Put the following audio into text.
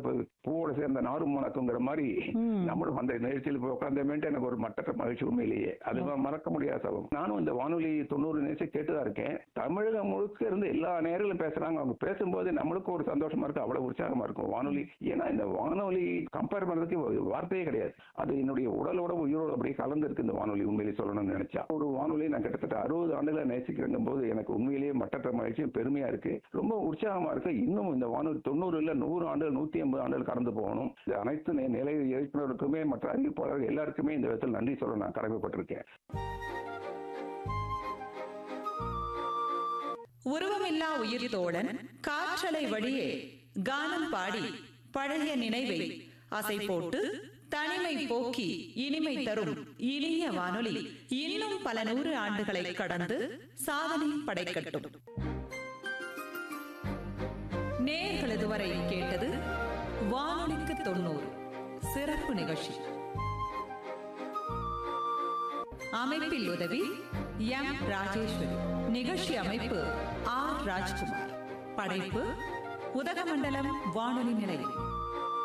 இப்ப பூவோட சேர்ந்த நாரும் மணக்குங்கிற மாதிரி ம். நம்மளும் அந்த நிகழ்ச்சியில் போய் உட்காந்தமேட்டு எனக்கு ஒரு மட்டற்ற மகிழ்ச்சி உண்மையிலேயே அது மறக்க முடியாத சபம் நானும் இந்த வானொலி தொண்ணூறு நிமிஷம் கேட்டுதான் இருக்கேன் தமிழகம் முழுக்க இருந்து எல்லா நேரங்களும் பேசுறாங்க அவங்க பேசும்போது நம்மளுக்கும் ஒரு சந்தோஷமா இருக்கு அவ்வளவு உற்சாகமா இருக்கும் வானொலி ஏன்னா இந்த வானொலி கம்பேர் பண்றதுக்கு ஒரு வார்த்தையே கிடையாது அது என்னுடைய உடலோட உயிரோட அப்படியே கலந்து இருக்கு இந்த வானொலி உண்மையிலேயே சொல்லணும்னு நினைச்சா ஒரு வானொலி நான் கிட்டத்தட்ட அறுபது ஆண்டுகளை நேசிக்கிறங்கும் போது எனக்கு உண்மையிலேயே மட்டற்ற மகிழ்ச்சியும் பெருமையா இருக்கு ரொம்ப உற்சாகமா இருக்கு இன்னும் இந்த வானொலி தொண்ணூறு இல்ல நூறு ஆண்டுகள் நூத்தி ஐம்பது ஆண்டுகள் கடந்து போகணும் இது அனைத்து நி- நிலை இயக்குநருக்குமே மற்ற அறிவிப்பாளர்கள் எல்லாருக்குமே இந்த விதத்தில் நன்றி சொல்ல நான் கடமைப்பட்டிருக்கேன் உருவமில்லா உயிர் தோழன் காற்றலை வழியே கானம் பாடி பழைய நினைவை அசை போட்டு தனிமை போக்கி இனிமை தரும் இனிய வானொலி இன்னும் பல நூறு ஆண்டுகளை கடந்து சாதனை படைக்கட்டும் நேர்கள் இதுவரை கேட்டது வானொலிக்கு தொண்ணூறு சிறப்பு நிகழ்ச்சி அமைப்பில் உதவி எம் ராஜேஸ்வரி நிகழ்ச்சி அமைப்பு ஆர் ராஜ்குமார் படைப்பு உதகமண்டலம் வானொலி நிலையம்